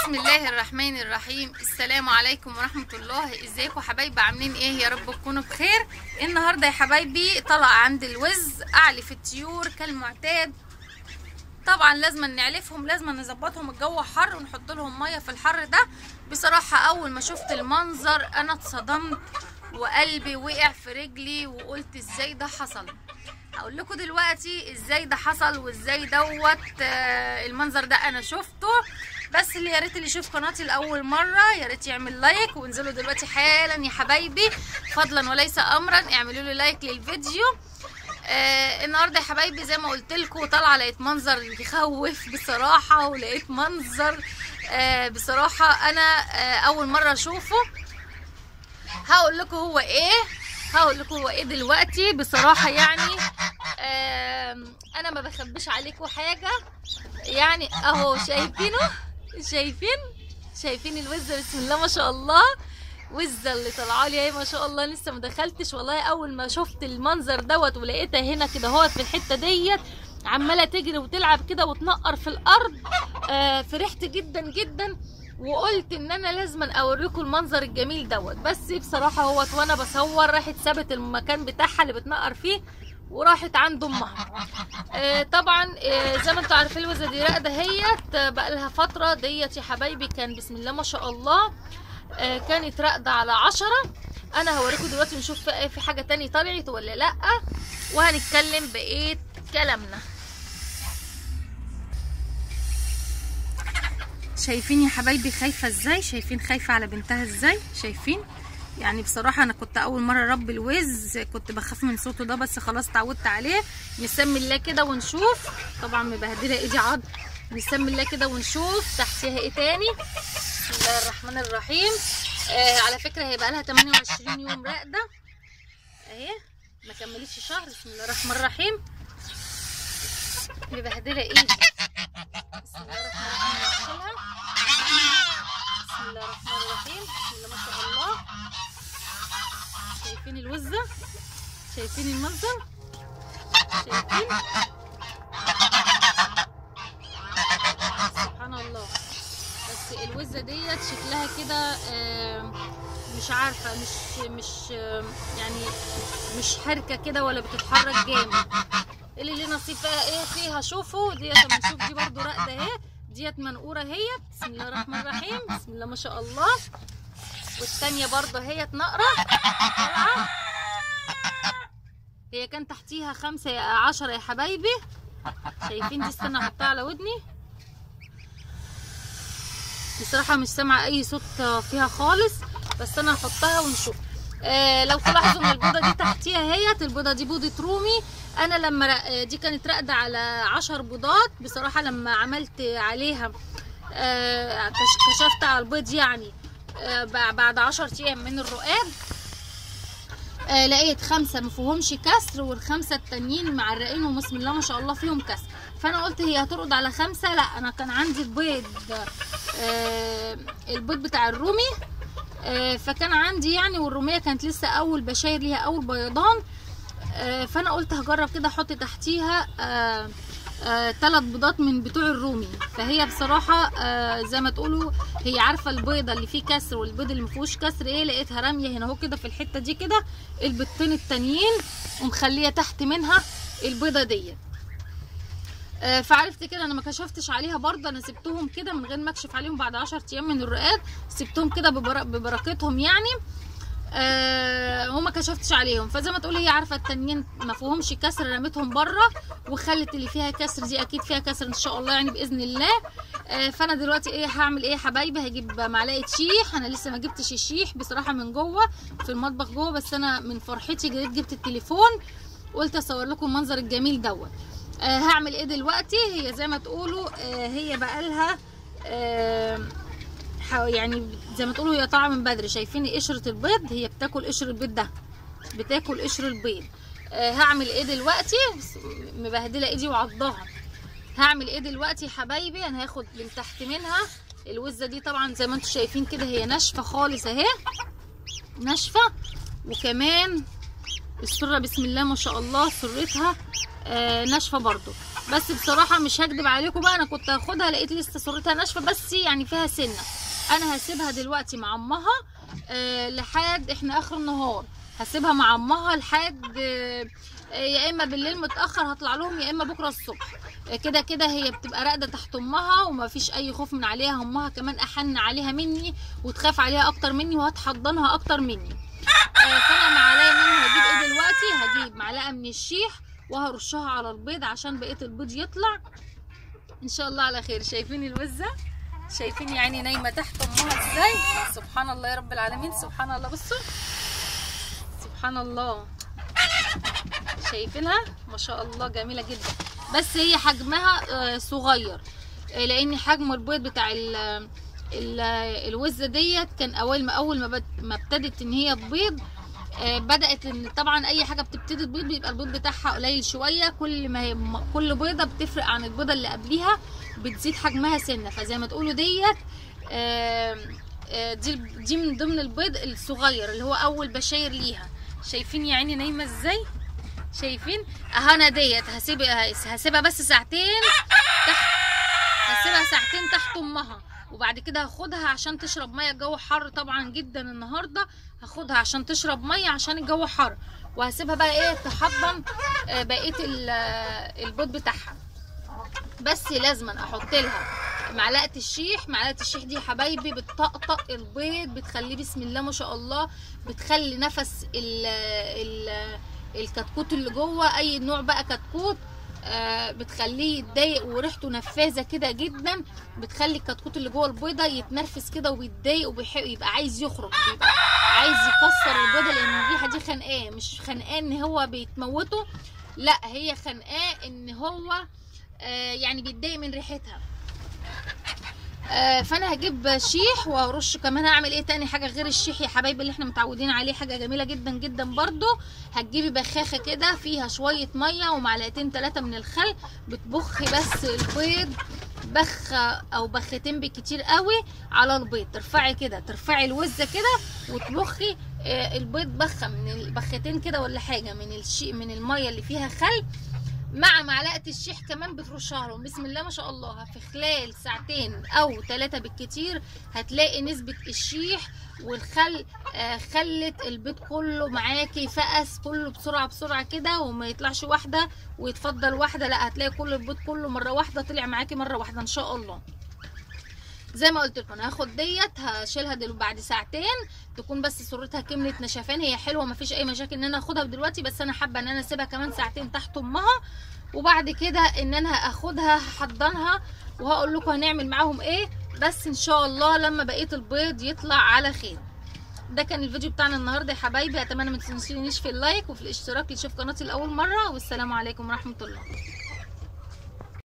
بسم الله الرحمن الرحيم السلام عليكم ورحمة الله ازيكم حبايبي عاملين ايه يا رب تكونوا بخير النهاردة يا حبايبي طلع عند الوز اعلف الطيور كالمعتاد طبعا لازم نعلفهم لازم نظبطهم الجو حر ونحط لهم ميه في الحر ده بصراحة اول ما شفت المنظر انا اتصدمت وقلبي وقع في رجلي وقلت ازاي ده حصل هقول لكم دلوقتي ازاي ده حصل وازاي دوت آه، المنظر ده انا شفته بس اللي يا ريت اللي يشوف قناتي لاول مره يا ريت يعمل لايك وانزلوا دلوقتي حالا يا حبايبي فضلا وليس امرا اعملوا لي لايك للفيديو آه النهارده يا حبايبي زي ما قلت لكم طالعه لقيت منظر يخوف بصراحه ولقيت منظر آه بصراحه انا آه اول مره اشوفه هقول لكم هو ايه هقول لكم هو ايه دلوقتي بصراحه يعني آم، انا ما بخبيش عليكم حاجه يعني اهو شايفينه شايفين شايفين الوزه بسم الله ما شاء الله وزه اللي طالعه لي اهي ما شاء الله لسه ما دخلتش والله اول ما شفت المنظر دوت ولقيتها هنا كده اهوت في الحته ديت عماله تجري وتلعب كده وتنقر في الارض آه فرحت جدا جدا وقلت ان انا لازم اوريكم المنظر الجميل دوت بس بصراحه هو وانا بصور راحت سابت المكان بتاعها اللي بتنقر فيه وراحت عند امها آه طبعا آه زي ما انتوا عارفين الوزه دي راقده هيت آه، بقى لها فتره ديت يا حبايبي كان بسم الله ما شاء الله آه كانت راقده على عشرة انا هوريكم دلوقتي نشوف في في حاجه تاني طلعت ولا لا وهنتكلم بقيه كلامنا شايفين يا حبايبي خايفه ازاي شايفين خايفه على بنتها ازاي شايفين يعني بصراحه انا كنت اول مره اربي الوز كنت بخاف من صوته ده بس خلاص اتعودت عليه نسمي الله كده ونشوف طبعا مبهدله ايدي عض نسمي الله كده ونشوف تحتها ايه تاني بسم الله الرحمن الرحيم آه على فكره هيبقى لها 28 يوم راقده اهي ما كملتش شهر بسم الله الرحمن الرحيم مبهدله ايدي بسم الله الرحمن الرحيم نغسلها بسم الله الرحمن الرحيم بسم الله ما شاء الله شايفين الوزة شايفين المنظر شايفين سبحان الله بس الوزة ديت شكلها كده آم، مش عارفة مش مش آم، يعني مش حركة كده ولا بتتحرك جامد اللي ليه نصيب فيها ايه فيها شوفوا ديت اما نشوف دي برضو راقدة اهي ديت منقورة هي بسم الله الرحمن الرحيم بسم الله ما شاء الله والتانية برضو هي نقرة طالعة هي كان تحتيها خمسة يا عشرة يا حبايبي شايفين دي استنى احطها على ودني بصراحة مش سامعة أي صوت فيها خالص بس أنا هحطها ونشوف آه لو تلاحظوا ان البيضة دي تحتيها هيت البيضة دي بيضة رومي انا لما ر- آه، دي كانت راقدة على عشر بيضات بصراحة لما عملت عليها آه، كش- كشفت على البيض يعني آه، بع- بعد عشر ايام من الرقاد آه لقيت خمسة مفيهمش كسر والخمسة التانيين معرقين وبسم الله ما شاء الله فيهم كسر فانا قلت هي هترقد على خمسة لا انا كان عندي البيض آه البيض بتاع الرومي آه فكان عندي يعني والرومية كانت لسه اول بشاير ليها اول بيضان آه فانا قلت هجرب كده احط تحتيها آه آه تلات بيضات من بتوع الرومي فهي بصراحة آه زي ما تقولوا هي عارفة البيضة اللي فيه كسر والبيض اللي مفيهوش كسر ايه لقيتها رامية هنا اهو كده في الحتة دي كده البيضتين التانيين ومخلية تحت منها البيضة ديت آه، فعرفت كده انا ما كشفتش عليها برضه انا سبتهم كده من غير ما اكشف عليهم بعد 10 ايام من الرقاد سبتهم كده ببر- ببركتهم يعني آه وما كشفتش عليهم فزي ما تقولي هي عارفه التانيين ما فيهمش كسر رميتهم بره وخلت اللي فيها كسر دي اكيد فيها كسر ان شاء الله يعني باذن الله آه فانا دلوقتي ايه هعمل ايه يا حبايبي هجيب معلقه شيح انا لسه ما جبتش الشيح بصراحه من جوه في المطبخ جوه بس انا من فرحتي جريت جبت التليفون قلت اصور لكم المنظر الجميل دوت آه هعمل ايه دلوقتي هي زي ما تقولوا آه هي بقالها آه حا- يعني زي ما تقولوا هي طالعه من بدري شايفين قشره البيض هي بتاكل قشر البيض ده بتاكل قشر البيض آه هعمل ايه دلوقتي بس مبهدله ايدي وعضاها هعمل ايه دلوقتي يا حبايبي انا هاخد من تحت منها الوزه دي طبعا زي ما انتم شايفين كده هي ناشفه خالص اهي ناشفه وكمان السره بسم الله ما شاء الله سرتها آه ناشفه برضو بس بصراحه مش هكدب عليكم بقى انا كنت هاخدها لقيت لسه صورتها ناشفه بس يعني فيها سنه انا هسيبها دلوقتي مع امها آه لحد احنا اخر النهار هسيبها مع امها لحد آه يا اما بالليل متاخر هطلع لهم يا اما بكره الصبح آه كده كده هي بتبقى راقده تحت امها ومفيش اي خوف من عليها امها كمان احن عليها مني وتخاف عليها اكتر مني وهتحضنها اكتر مني آه فانا معلقه منها هجيب ايه دلوقتي هجيب معلقه من الشيح وهرشها على البيض عشان بقيه البيض يطلع ان شاء الله على خير شايفين الوزه شايفين يعني نايمه تحت امها ازاي سبحان الله يا رب العالمين سبحان الله بصوا سبحان الله شايفينها ما شاء الله جميله جدا بس هي حجمها آه، صغير آه، لان حجم البيض بتاع ال ال الوزه ديت كان اول ما اول ما بد- ما ابتدت ان هي تبيض آه، بدات ان طبعا اي حاجه بتبتدي تبيض بيبقى البيض بتاعها قليل شويه كل ما هي م- كل بيضه بتفرق عن البيضه اللي قبليها بتزيد حجمها سنه فزي ما تقولوا ديت آم، آه، دي دي من ضمن البيض الصغير اللي هو اول بشاير ليها شايفين يا عيني نايمه ازاي شايفين اهانا ديت هسيب هسيبها بس ساعتين تحت هسيبها ساعتين تحت امها وبعد كده هاخدها عشان تشرب ميه الجو حر طبعا جدا النهارده هاخدها عشان تشرب ميه عشان الجو حر وهسيبها بقى ايه تحضن آه، بقيه ال- آه، البيض بتاعها بس لازما احط لها معلقه الشيح معلقه الشيح دي يا حبايبي بتطقطق البيض بتخليه بسم الله ما شاء الله بتخلي نفس ال ال الكتكوت اللي جوه اي نوع بقى كتكوت آه، بتخليه يتضايق وريحته نفاذه كده جدا بتخلي الكتكوت اللي جوه البيضه يتنرفز كده ويتضايق ويبقى عايز يخرج بيبقى عايز يكسر البيضه لان الريحه دي خانقاه مش خانقاه ان هو بيتموته لا هي خانقاه ان هو آه، يعني بيتضايق من ريحتها آه، فانا هجيب شيح وارش كمان هعمل ايه تاني حاجه غير الشيح يا حبايبي اللي احنا متعودين عليه حاجه جميله جدا جدا برضو هتجيبي بخاخه كده فيها شويه ميه ومعلقتين ثلاثه من الخل بتبخي بس البيض بخه او بختين بالكتير قوي على البيض ترفعي كده ترفعي الوزه كده وتبخي آه، البيض بخه من البختين كده ولا حاجه من الشيء من الميه اللي فيها خل مع معلقه الشيح كمان بترشها لهم بسم الله ما شاء الله في خلال ساعتين او ثلاثه بالكتير هتلاقي نسبه الشيح والخل آه، خلت البيض كله معاكي فقس كله بسرعه بسرعه كده وما يطلعش واحده ويتفضل واحده لا هتلاقي كل البيض كله مره واحده طلع معاكي مره واحده ان شاء الله زي ما قلت لكم انا هاخد ديت هشيلها دلوقتي بعد ساعتين تكون بس صورتها كملت نشفان هي حلوه مفيش اي مشاكل ان انا اخدها دلوقتي بس انا حابه ان انا اسيبها كمان ساعتين تحت امها وبعد كده ان انا هاخدها هحضنها وهقول لكم هنعمل معاهم ايه بس ان شاء الله لما بقيه البيض يطلع على خير ده كان الفيديو بتاعنا النهارده يا حبايبي اتمنى ما تنسونيش في اللايك وفي الاشتراك لتشوف قناتي لاول مره والسلام عليكم ورحمه الله